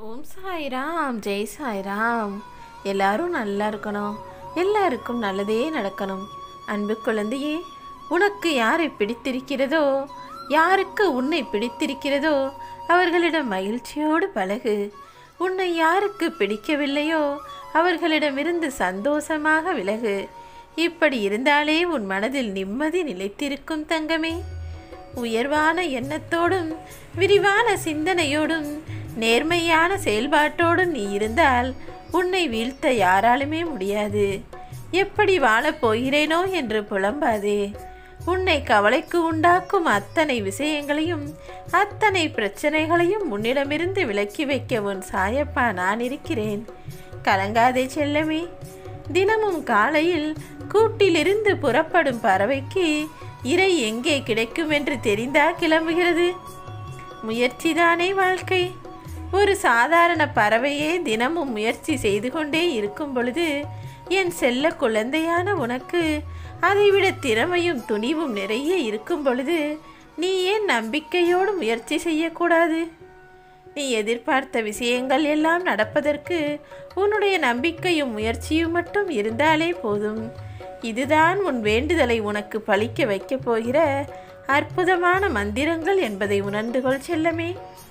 ஓம் சாய்ராம் ஜெய் சாய்ராம் எல்லாரும் நல்லா இருக்கணும் எல்லாருக்கும் நல்லதே நடக்கணும் அன்பு குழந்தையே உனக்கு யாரை பிடித்திருக்கிறதோ யாருக்கு உன்னை பிடித்திருக்கிறதோ அவர்களிடம் மகிழ்ச்சியோடு பழகு உன்னை யாருக்கு பிடிக்கவில்லையோ அவர்களிடமிருந்து சந்தோஷமாக விலகு இப்படி இருந்தாலே உன் மனதில் நிம்மதி நிலைத்திருக்கும் தங்கமே உயர்வான எண்ணத்தோடும் விரிவான சிந்தனையோடும் நேர்மையான செயல்பாட்டோடும் நீ இருந்தால் உன்னை வீழ்த்த யாராலுமே முடியாது எப்படி வாழப் போகிறேனோ என்று புலம்பாதே உன்னை கவலைக்கு உண்டாக்கும் அத்தனை விஷயங்களையும் அத்தனை பிரச்சனைகளையும் உன்னிடமிருந்து விலக்கி வைக்க உன் சாயப்பா நான் இருக்கிறேன் கலங்காதே செல்லமே தினமும் காலையில் கூட்டிலிருந்து புறப்படும் பறவைக்கு இறை எங்கே கிடைக்கும் என்று தெரிந்தா கிளம்புகிறது முயற்சிதானே வாழ்க்கை ஒரு சாதாரண பறவையே தினமும் முயற்சி செய்து கொண்டே இருக்கும் பொழுது என் செல்ல குழந்தையான உனக்கு அதைவிட திறமையும் துணிவும் நிறைய இருக்கும் பொழுது நீ ஏன் நம்பிக்கையோடு முயற்சி செய்யக்கூடாது நீ எதிர்பார்த்த விஷயங்கள் எல்லாம் நடப்பதற்கு உன்னுடைய நம்பிக்கையும் முயற்சியும் மட்டும் இருந்தாலே போதும் இதுதான் உன் வேண்டுதலை உனக்கு பலிக்க வைக்கப் போகிற அற்புதமான மந்திரங்கள் என்பதை உணர்ந்து கொள் செல்லமே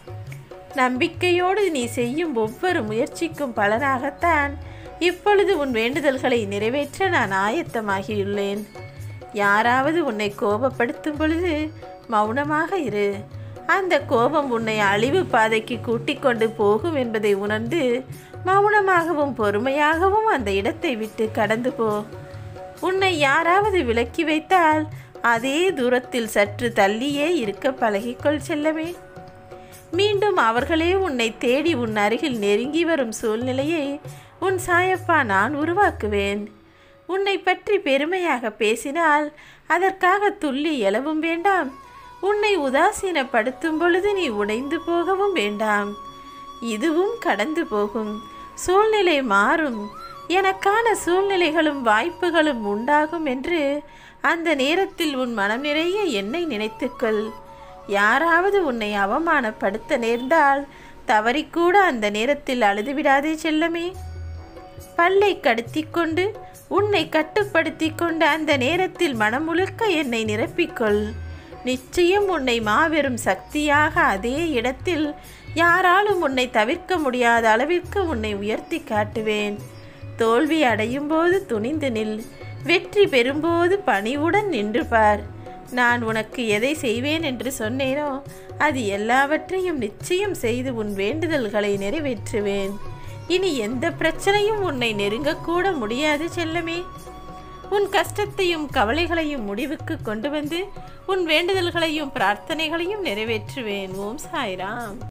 நம்பிக்கையோடு நீ செய்யும் ஒவ்வொரு முயற்சிக்கும் பலனாகத்தான் இப்பொழுது உன் வேண்டுதல்களை நிறைவேற்ற நான் ஆயத்தமாகியுள்ளேன் யாராவது உன்னை கோபப்படுத்தும் பொழுது மௌனமாக இரு அந்த கோபம் உன்னை அழிவு பாதைக்கு கூட்டிக் கொண்டு போகும் என்பதை உணர்ந்து மௌனமாகவும் பொறுமையாகவும் அந்த இடத்தை விட்டு கடந்து போ உன்னை யாராவது விலக்கி வைத்தால் அதே தூரத்தில் சற்று தள்ளியே இருக்க பழகிக்கொள் செல்லவே மீண்டும் அவர்களே உன்னை தேடி உன் அருகில் நெருங்கி வரும் சூழ்நிலையை உன் சாயப்பா நான் உருவாக்குவேன் உன்னை பற்றி பெருமையாக பேசினால் அதற்காக துள்ளி எழவும் வேண்டாம் உன்னை உதாசீனப்படுத்தும் பொழுது நீ உடைந்து போகவும் வேண்டாம் இதுவும் கடந்து போகும் சூழ்நிலை மாறும் எனக்கான சூழ்நிலைகளும் வாய்ப்புகளும் உண்டாகும் என்று அந்த நேரத்தில் உன் மனம் நிறைய என்னை நினைத்துக்கொள் யாராவது உன்னை அவமானப்படுத்த நேர்ந்தால் தவறிக்கூட அந்த நேரத்தில் அழுதுவிடாதே செல்லமே பல்லை கடுத்திக்கொண்டு உன்னை கட்டுப்படுத்தி கொண்ட அந்த நேரத்தில் மனம் முழுக்க என்னை நிரப்பிக்கொள் நிச்சயம் உன்னை மாபெரும் சக்தியாக அதே இடத்தில் யாராலும் உன்னை தவிர்க்க முடியாத அளவிற்கு உன்னை உயர்த்தி காட்டுவேன் தோல்வி அடையும் போது துணிந்து நில் வெற்றி பெறும்போது பணிவுடன் நின்று பார் நான் உனக்கு எதை செய்வேன் என்று சொன்னேனோ அது எல்லாவற்றையும் நிச்சயம் செய்து உன் வேண்டுதல்களை நிறைவேற்றுவேன் இனி எந்த பிரச்சனையும் உன்னை நெருங்கக்கூட முடியாது செல்லமே உன் கஷ்டத்தையும் கவலைகளையும் முடிவுக்கு கொண்டு வந்து உன் வேண்டுதல்களையும் பிரார்த்தனைகளையும் நிறைவேற்றுவேன் ஓம் சாய்ராம்